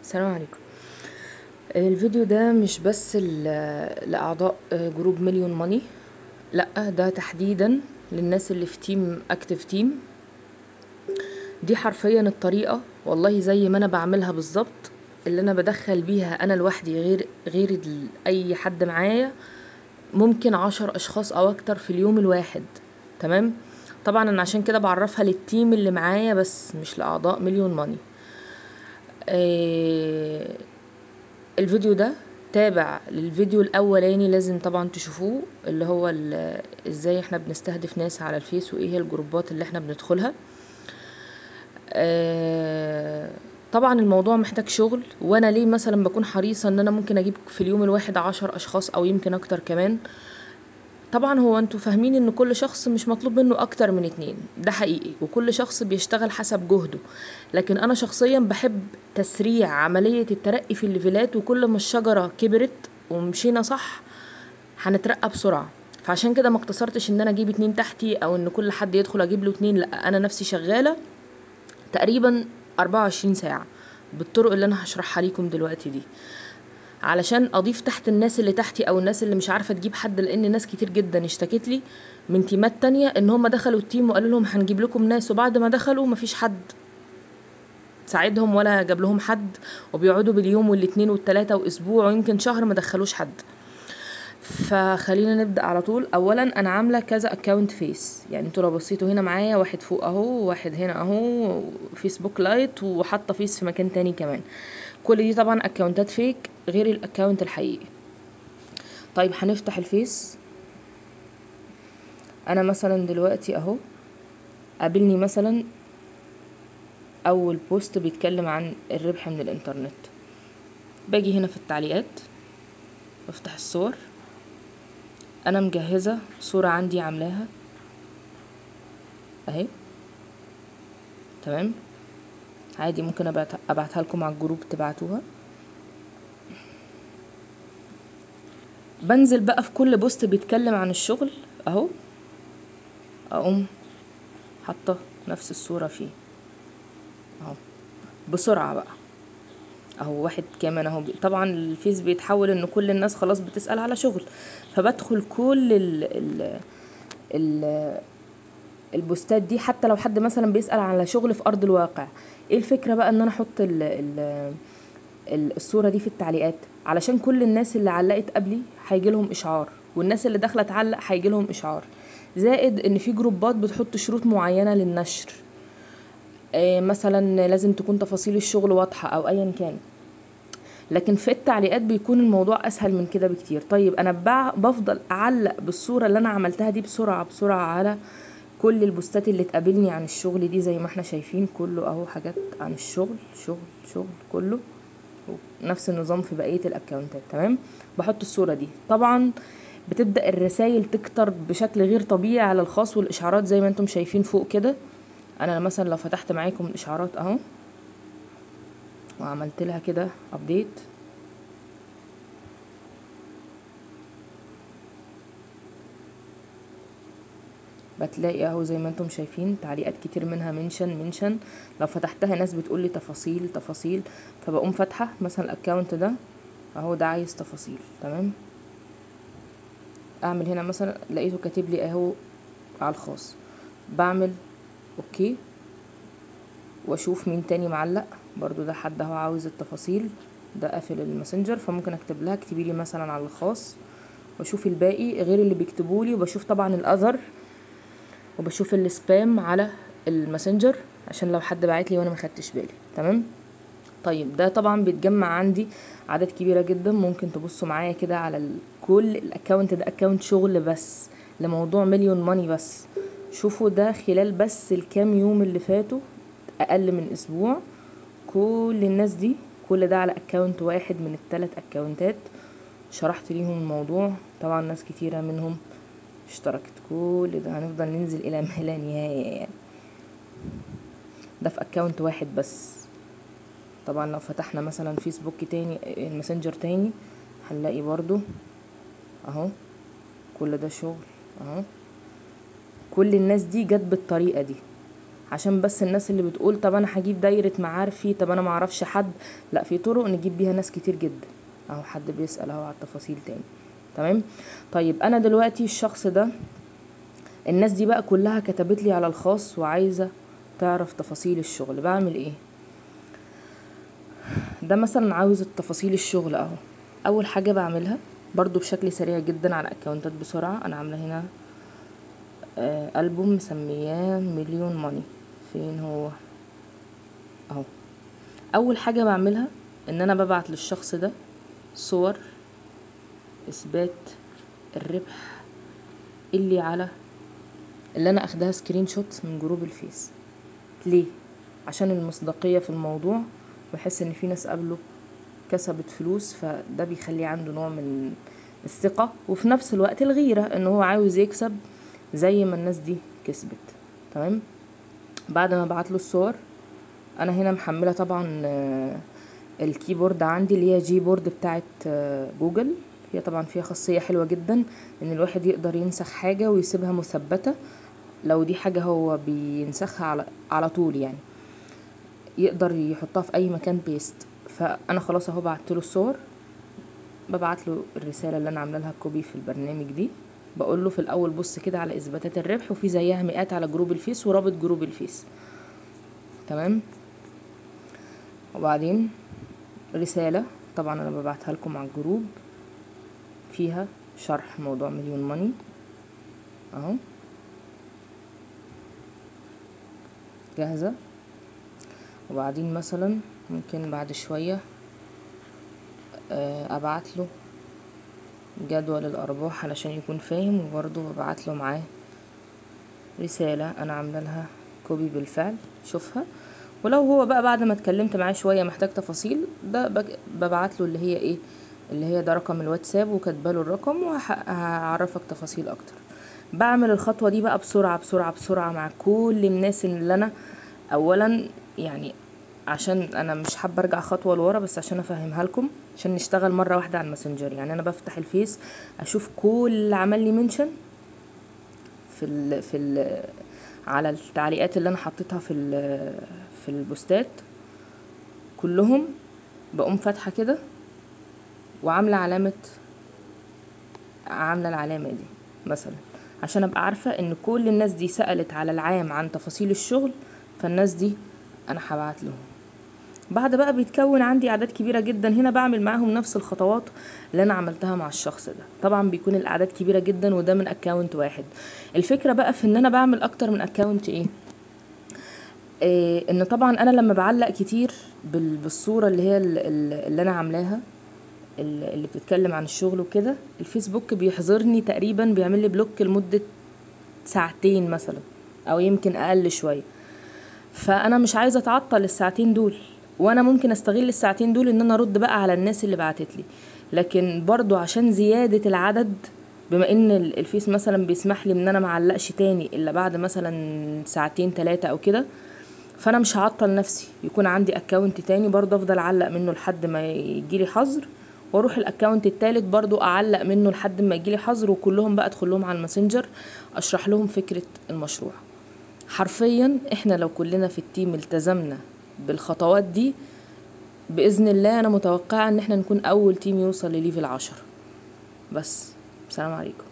السلام عليكم الفيديو ده مش بس ل- لأعضاء جروب مليون ماني لأ ده تحديدا للناس اللي في تيم اكتف تيم دي حرفيا الطريقة والله زي ما انا بعملها بالظبط اللي انا بدخل بيها انا لوحدي غير غير ال- اي حد معايا ممكن عشر اشخاص او اكتر في اليوم الواحد تمام طبعا انا عشان كده بعرفها للتيم اللي معايا بس مش لاعضاء مليون ماني آه، الفيديو ده تابع للفيديو الاولاني لازم طبعا تشوفوه اللي هو ال- ازاي احنا بنستهدف ناس على الفيس وايه هي الجروبات اللي احنا بندخلها آه، طبعا الموضوع محتاج شغل وانا ليه مثلا بكون حريصة ان انا ممكن اجيب في اليوم الواحد عشر اشخاص او يمكن اكتر كمان طبعا هو انتوا فاهمين ان كل شخص مش مطلوب منه اكتر من اتنين ده حقيقي وكل شخص بيشتغل حسب جهده لكن انا شخصيا بحب تسريع عملية الترقي في الليفلات وكل ما الشجرة كبرت ومشينا صح هنترقى بسرعة فعشان كده ما اقتصرتش ان انا اجيب اتنين تحتي او ان كل حد يدخل اجيب له اتنين لا انا نفسي شغالة تقريبا 24 ساعة بالطرق اللي انا هشرحها ليكم دلوقتي دي علشان اضيف تحت الناس اللي تحتي او الناس اللي مش عارفه تجيب حد لان ناس كتير جدا اشتكت لي من تيمات تانية ان هم دخلوا التيم وقالوا لهم هنجيب لكم ناس وبعد ما دخلوا مفيش حد ساعدهم ولا جاب لهم حد وبيقعدوا باليوم والاتنين والتلاتة واسبوع ويمكن شهر ما دخلوش حد فخلينا نبدا على طول اولا انا عامله كذا اكونت فيس يعني انتوا لو بصيتوا هنا معايا واحد فوق اهو واحد هنا اهو فيسبوك لايت وحاطه فيس في مكان تاني كمان كل دي طبعا اكونتات فيك غير الاكونت الحقيقي طيب هنفتح الفيس انا مثلا دلوقتي اهو قابلني مثلا اول بوست بيتكلم عن الربح من الانترنت باجي هنا في التعليقات بفتح الصور انا مجهزه صوره عندي عاملاها اهي تمام عادي ممكن ابعت ابعتها لكم على الجروب تبعتوها بنزل بقى في كل بوست بيتكلم عن الشغل اهو اقوم حاطه نفس الصوره فيه اهو بسرعه بقى اهو واحد كمان اهو بي- طبعا الفيس بيتحول ان كل الناس خلاص بتسأل على شغل فبدخل كل ال ال ال البوستات دي حتى لو حد مثلا بيسأل على شغل في ارض الواقع ايه الفكرة بقى ان انا احط ال ال ال- الصورة دي في التعليقات علشان كل الناس اللي علقت قبلي هيجي لهم اشعار والناس اللي داخله تعلق هيجي لهم اشعار زائد ان في جروبات بتحط شروط معينة للنشر آه، مثلا لازم تكون تفاصيل الشغل واضحة او ايا كان لكن في التعليقات بيكون الموضوع اسهل من كده بكتير طيب انا بع- بفضل اعلق بالصورة اللي انا عملتها دي بسرعة بسرعة على كل البوستات اللي تقابلني عن الشغل دي زي ما احنا شايفين كله اهو حاجات عن الشغل شغل شغل كله نفس النظام في بقية الاكونتات تمام بحط الصورة دي طبعا بتبدأ الرسائل تكتر بشكل غير طبيعي على الخاص والاشعارات زي ما انتم شايفين فوق كده انا مثلا لو فتحت معاكم الاشعارات اهو وعملت لها كده ابديت بتلاقي اهو زي ما انتم شايفين تعليقات كتير منها منشن منشن لو فتحتها ناس بتقول لي تفاصيل تفاصيل فبقوم فاتحه مثلا الاكونت ده اهو ده عايز تفاصيل تمام اعمل هنا مثلا لقيته كاتب لي اهو على الخاص بعمل اوكي واشوف مين تاني معلق برضو ده حد اهو عاوز التفاصيل ده قافل الماسنجر فممكن اكتب لها اكتبي لي مثلا على الخاص واشوف الباقي غير اللي بيكتبوا لي وبشوف طبعا الاذر وبشوف السبام على الماسنجر عشان لو حد بعت لي وانا ما خدتش بالي تمام طيب ده طبعا بيتجمع عندي عدد كبيره جدا ممكن تبصوا معايا كده على ال- كل الاكونت ده اكونت شغل بس لموضوع مليون ماني بس شوفوا ده خلال بس الكام يوم اللي فاتوا اقل من اسبوع كل الناس دي كل ده على اكونت واحد من الثلاث اكونتات شرحت ليهم الموضوع طبعا ناس كتيرة منهم اشتركت كل ده هنفضل ننزل الى ما لا نهاية يعني ده في اكونت واحد بس طبعا لو فتحنا مثلا فيسبوك تاني الماسنجر تاني هنلاقي برضو اهو كل ده شغل اهو كل الناس دي جت بالطريقة دي عشان بس الناس اللي بتقول طب انا هجيب دايرة معارفي طب انا معرفش حد لا في طرق نجيب بيها ناس كتير جدا اهو حد بيسأل اهو على التفاصيل تاني تمام طيب انا دلوقتي الشخص ده الناس دي بقى كلها كتبت لي على الخاص وعايزة تعرف تفاصيل الشغل بعمل ايه ده مثلا عاوز التفاصيل الشغل اهو اول حاجة بعملها برضو بشكل سريع جدا على اكونتات بسرعة انا عاملة هنا آه ألبوم مسمياه مليون ماني فين هو اهو اول حاجة بعملها ان انا ببعت للشخص ده صور اثبات الربح اللي على اللي انا اخدها سكرين شوت من جروب الفيس ليه عشان المصداقية في الموضوع بحس ان في ناس قبله كسبت فلوس فده بيخلي عنده نوع من الثقة وفي نفس الوقت الغيرة ان هو عاوز يكسب زي ما الناس دي كسبت تمام بعد ما بعت له الصور انا هنا محملة طبعا آه، الكيبورد عندي اللي هي جي بورد بتاعت آه، جوجل هي طبعا فيها خاصية حلوة جدا ان الواحد يقدر ينسخ حاجة ويسيبها مثبتة لو دي حاجة هو بينسخها على, على طول يعني يقدر يحطها في اي مكان بيست فانا خلاص اهو بعت له الصور ببعت له الرسالة اللي انا عامله لها كوبي في البرنامج دي بقول له في الاول بص كده على اثباتات الربح وفي زيها مئات على جروب الفيس ورابط جروب الفيس تمام وبعدين رسالة طبعا انا ببعتها لكم على الجروب فيها شرح موضوع مليون ماني اهو جاهزة وبعدين مثلا ممكن بعد شوية آه، ابعت له جدول الارباح علشان يكون فاهم وبرضه ببعت له معاه رسالة انا عاملة لها كوبي بالفعل شوفها ولو هو بقى بعد ما اتكلمت معاه شوية محتاج تفاصيل ده بج- ببعت له اللي هي ايه اللي هي ده رقم الواتساب وكاتباله الرقم وهعرفك تفاصيل اكتر بعمل الخطوة دي بقى بسرعة بسرعة بسرعة مع كل الناس اللي انا اولا يعني عشان انا مش حابه ارجع خطوه لورا بس عشان افهمها لكم عشان نشتغل مره واحده على الماسنجر يعني انا بفتح الفيس اشوف كل اللي عمل لي منشن في ال في ال على التعليقات اللي انا حطيتها في ال في البوستات كلهم بقوم فاتحه كده وعامله علامه عامله العلامه دي مثلا عشان ابقى عارفه ان كل الناس دي سالت على العام عن تفاصيل الشغل فالناس دي انا هبعت لهم بعد بقى بيتكون عندي اعداد كبيره جدا هنا بعمل معاهم نفس الخطوات اللي انا عملتها مع الشخص ده طبعا بيكون الاعداد كبيره جدا وده من اكونت واحد الفكره بقى في ان انا بعمل اكتر من اكونت ايه إيه ان طبعا انا لما بعلق كتير بال- بالصوره اللي هي ال- ال- اللي انا عاملاها ال- اللي بتتكلم عن الشغل وكده الفيسبوك بيحظرني تقريبا بيعمل لي بلوك لمده ساعتين مثلا او يمكن اقل شويه فانا مش عايزه اتعطل الساعتين دول وانا ممكن استغل الساعتين دول ان انا ارد بقى على الناس اللي بعتت لي لكن برضو عشان زياده العدد بما ان ال- الفيس مثلا بيسمح لي ان انا معلقش تاني الا بعد مثلا ساعتين ثلاثه او كده فانا مش هعطل نفسي يكون عندي اكونت تاني برضه افضل اعلق منه لحد ما يجيلي حظر واروح الاكونت التالت برضو اعلق منه لحد ما يجيلي حظر وكلهم بقى ادخل لهم على الماسنجر اشرح لهم فكره المشروع حرفيا احنا لو كلنا في التيم التزمنا بالخطوات دي باذن الله انا متوقعه ان احنا نكون اول تيم يوصل لليفل عشرة بس السلام عليكم